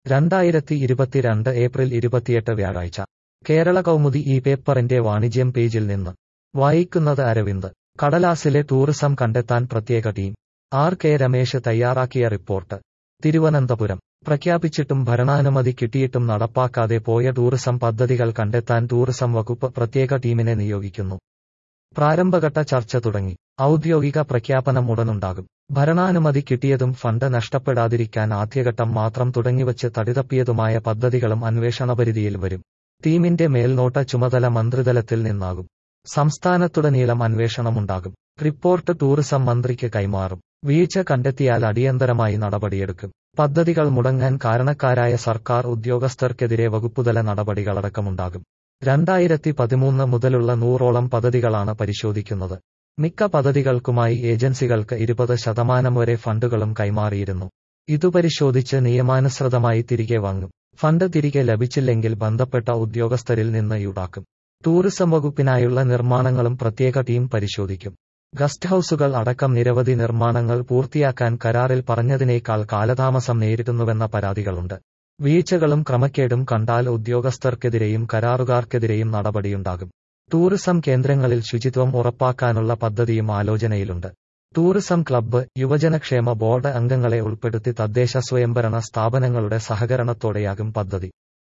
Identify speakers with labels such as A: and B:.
A: രണ്ടായിരത്തി ഇരുപത്തിരണ്ട് ഏപ്രിൽ ഇരുപത്തിയെട്ട് വ്യാഴാഴ്ച കേരള കൗമുദി ഈ പേപ്പറിന്റെ വാണിജ്യം പേജിൽ നിന്ന് വായിക്കുന്നത് അരവിന്ദ് കടലാസിലെ ടൂറിസം കണ്ടെത്താൻ പ്രത്യേക ടീം ആർ കെ രമേശ് തയ്യാറാക്കിയ റിപ്പോർട്ട് തിരുവനന്തപുരം പ്രഖ്യാപിച്ചിട്ടും ഭരണാനുമതി കിട്ടിയിട്ടും നടപ്പാക്കാതെ പോയ ടൂറിസം പദ്ധതികൾ കണ്ടെത്താൻ ടൂറിസം വകുപ്പ് പ്രത്യേക ടീമിനെ നിയോഗിക്കുന്നു പ്രാരംഭഘട്ട ചർച്ച തുടങ്ങി ഔദ്യോഗിക പ്രഖ്യാപനം ഉടനുണ്ടാകും ഭരണാനുമതി കിട്ടിയതും ഫണ്ട് നഷ്ടപ്പെടാതിരിക്കാൻ ആദ്യഘട്ടം മാത്രം തുടങ്ങിവച്ച് തടിതപ്പിയതുമായ പദ്ധതികളും അന്വേഷണപരിധിയിൽ വരും ടീമിന്റെ മേൽനോട്ട ചുമതല മന്ത്രിതലത്തിൽ നിന്നാകും സംസ്ഥാനത്തുടനീളം അന്വേഷണമുണ്ടാകും റിപ്പോർട്ട് ടൂറിസം മന്ത്രിക്ക് കൈമാറും വീഴ്ച കണ്ടെത്തിയാൽ അടിയന്തരമായി നടപടിയെടുക്കും പദ്ധതികൾ മുടങ്ങാൻ കാരണക്കാരായ സർക്കാർ ഉദ്യോഗസ്ഥർക്കെതിരെ വകുപ്പുതല നടപടികളടക്കമുണ്ടാകും രണ്ടായിരത്തി പതിമൂന്ന് മുതലുള്ള നൂറോളം പദ്ധതികളാണ് പരിശോധിക്കുന്നത് മിക്ക പദ്ധതികൾക്കുമായി ഏജൻസികൾക്ക് ഇരുപത് ശതമാനം വരെ ഫണ്ടുകളും കൈമാറിയിരുന്നു ഇതു പരിശോധിച്ച് നിയമാനുസൃതമായി തിരികെ വാങ്ങും ഫണ്ട് തിരികെ ലഭിച്ചില്ലെങ്കിൽ ബന്ധപ്പെട്ട ഉദ്യോഗസ്ഥരിൽ നിന്ന് ഈടാക്കും ടൂറിസം വകുപ്പിനായുള്ള നിർമ്മാണങ്ങളും പ്രത്യേക ടീം പരിശോധിക്കും ഗസ്റ്റ് ഹൌസുകൾ അടക്കം നിരവധി നിർമ്മാണങ്ങൾ പൂർത്തിയാക്കാൻ കരാറിൽ പറഞ്ഞതിനേക്കാൾ കാലതാമസം നേരിടുന്നുവെന്ന പരാതികളുണ്ട് വീഴ്ചകളും ക്രമക്കേടും കണ്ടാൽ ഉദ്യോഗസ്ഥർക്കെതിരെയും കരാറുകാർക്കെതിരെയും നടപടിയുണ്ടാകും ടൂറിസം കേന്ദ്രങ്ങളിൽ ശുചിത്വം ഉറപ്പാക്കാനുള്ള പദ്ധതിയും ആലോചനയിലുണ്ട് ടൂറിസം ക്ലബ്ബ് യുവജനക്ഷേമ ബോർഡ് അംഗങ്ങളെ ഉൾപ്പെടുത്തി തദ്ദേശ സ്വയംഭരണ സ്ഥാപനങ്ങളുടെ സഹകരണത്തോടെയാകും പദ്ധതി